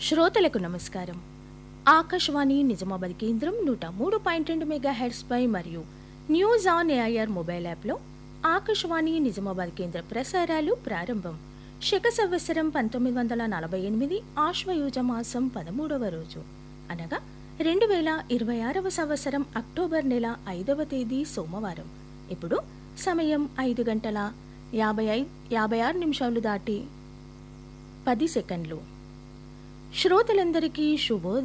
శ్రోతలకు నమస్కారం ఆకాశవాణి నిజామాబాద్ కేంద్రం నూట మూడు పాయింట్ రెండు మెగా పై మరియు న్యూస్ ఆన్ ఏఐఆర్ మొబైల్ యాప్లో ఆకాశవాణి నిజామాబాద్ కేంద్ర ప్రసారాలు ప్రారంభం శక సంవత్సరం పంతొమ్మిది వందల నలభై ఎనిమిది ఆశ్వయుజ మాసం పదమూడవ రోజు అనగా రెండు వేల ఇరవై ఆరవ సంవత్సరం అక్టోబర్ నెల ఐదవ తేదీ సోమవారం ఇప్పుడు సమయం ఐదు గంటల యాభై ఐ యాభై ఆరు నిమిషాలు దాటి పది సెకండ్లు శ్రోతలందరికీ శుభోదయం